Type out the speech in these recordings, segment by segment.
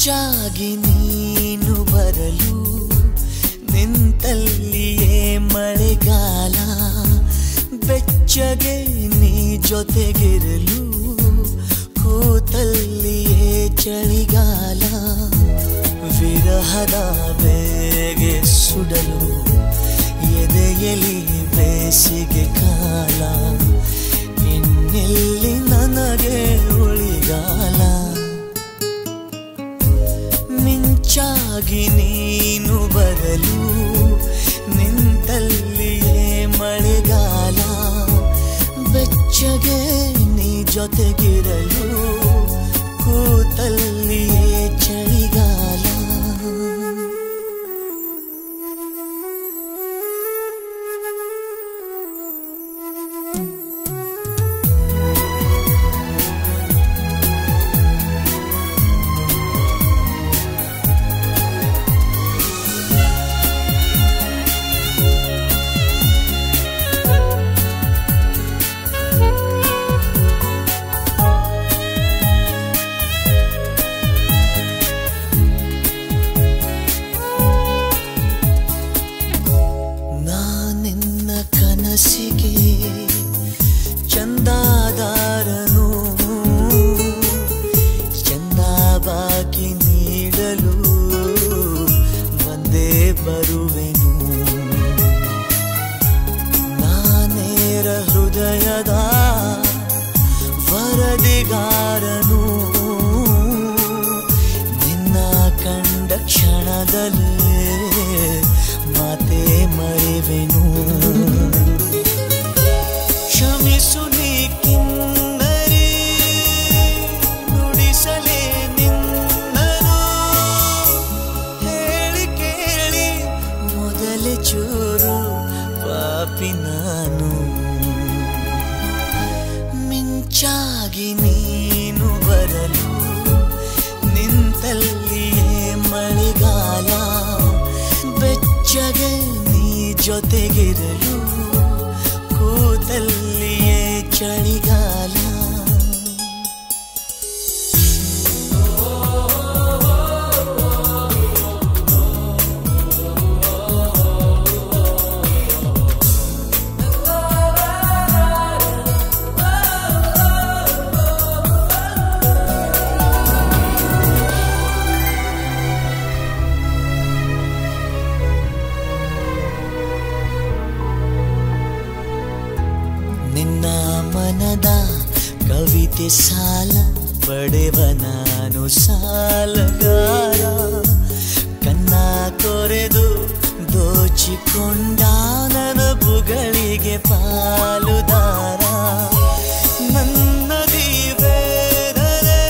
ಮಿಂಚಾಗಿ ನೀನು ಬರಲು ನಿಂತಲ್ಲಿಯೇ ಮಳೆಗಾಲ ಬೆಚ್ಚಗೆ ನೀ ಜೊತೆಗಿರಲು ಕೂತಲ್ಲಿಯೇ ಚಳಿಗಾಲ ವಿರಹದ ಬೇಗೆ ಸುಡಲು ಎದೆಯಲಿ ಬೇಸಿಗೆ ಕಾಲ ಇನ್ನೆಲ್ಲಿ ನನಗೆ ಉಳಿಗಾಲ ಮಿಂಚಾಗಿ ನೀನು ಬರಲು ನಿಂತಲ್ಲಿಯೇ ಮಳೆಗಾಲ ಬೆಚ್ಚಗೆ ನೀ ಜೊತೆಗಿರಲು ಕೂತಲ್ಲಿಯೇ ಚಳಿಗಾಲ ನಾನಿನ್ನ ಕನಸಿಗೆ ಚಂದಾದಾರನು ಚಂದಾಬಾಗಿ ನೀಡಲು ಬಂದೇ ಬರುವೆನು ನಾನೇರ ಹೃದಯದ ವರದಿಗಾರನು ನಿನ್ನ ಕಂಡ ಕ್ಷಣದಲ್ಲೇ ಮಾತೆ ಮರೆವೆನು ಕ್ಷಮಿಸು ನೀ ಕಿನ್ನರಿ ನುಡಿಸಲೇ ನಿನ್ನನು ಹೇಳಿ ಕೇಳಿ ಮೊದಲೇ ಚೂರು ಪಾಪಿ ನಾನು ಮಿಂಚಾಗಿ ನೀನು ಬರಲು ನಿಂತಲ್ಲಿಯೇ ಮಳೆಗಾಲ ಬೆಚ್ಚಗೆ ನೀ ಜೊತೆಗಿರಲು ಕೂತಲ್ಲಿಯೇ ಚಳಿಗಾಲ ನಿನ್ನ ಮನದ ಕವಿತೆ ಸಾಲ ಪಡೆವ ನಾನು ಸಾಲಗಾರ ಕನ್ನ ಕೊರೆದು ದೋಚಿಕೊಂಡ ನೆನಪುಗಳಿಗೆ ಪಾಲುದಾರ ನನ್ನದಿ ವೇದನೆ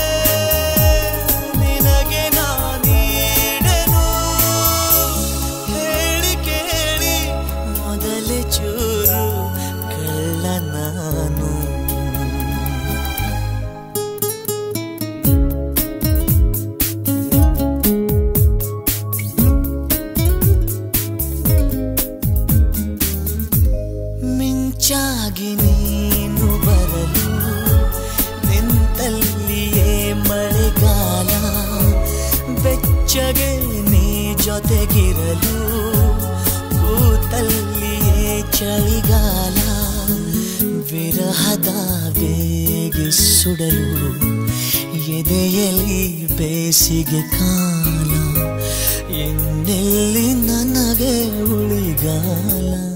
ನಿನಗೆ ನಾ ನೀಡನು ಹೇಳಿ ಕೇಳಿ ಮೊದಲೇ ಚೂರು ಕಳ್ಳ ನಾನು ಮಿಂಚಾಗಿ ನೀನು ಬರಲು ನಿಂತಲ್ಲಿಯೇ ಮಳೆಗಾಲ ಬೆಚ್ಚಗೆ ನೀ ಜೊತೆಗಿರಲು ಕೂತಲ್ಲಿಯೇ ಚಳಿಗಾಲ ವಿರಹದ ಬೇಗೆ ಸುಡಲು ಎದೆಯಲ್ಲಿ ಬೇಸಿಗೆ ಕಾಲ ಇನ್ನೆಲ್ಲಿ ನನಗೆ ಉಳಿಗಾಲ